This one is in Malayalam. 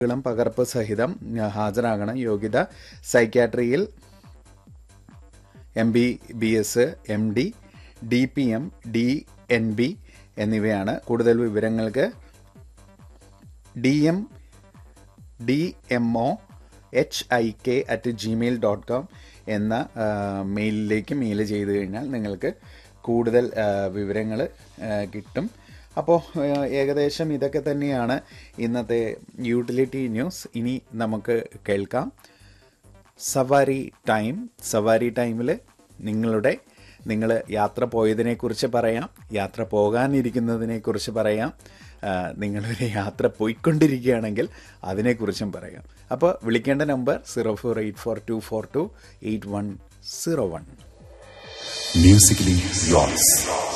ളും പകർപ്പ് സഹിതം ആ, ഹാജരാകണം യോഗ്യത സൈക്യാട്രിയിൽ M B B S M D D P M D N B എന്നിവയാണ് കൂടുതൽ വിവരങ്ങൾക്ക് D M D M O H I K at Gmail dot com എന്ന ആ, മെയിലിലേക്ക് മെയിൽ ചെയ്ത് കഴിഞ്ഞാൽ നിങ്ങൾക്ക് കൂടുതൽ വിവരങ്ങൾ കിട്ടും അപ്പോൾ ഏകദേശം ഇതൊക്കെ തന്നെയാണ് ഇന്നത്തെ യൂട്ടിലിറ്റി ന്യൂസ് ഇനി നമുക്ക് കേൾക്കാം സവാരി ടൈം സവാരി ടൈമിൽ നിങ്ങളുടെ നിങ്ങൾ യാത്ര പോയതിനെക്കുറിച്ച് പറയാം യാത്ര പോകാനിരിക്കുന്നതിനെക്കുറിച്ച് പറയാം ആ, നിങ്ങളൊരു യാത്ര പോയിക്കൊണ്ടിരിക്കുകയാണെങ്കിൽ അതിനെക്കുറിച്ചും പറയാം അപ്പോൾ വിളിക്കേണ്ട number zero four eight four two four two eight one zero one Musically yours.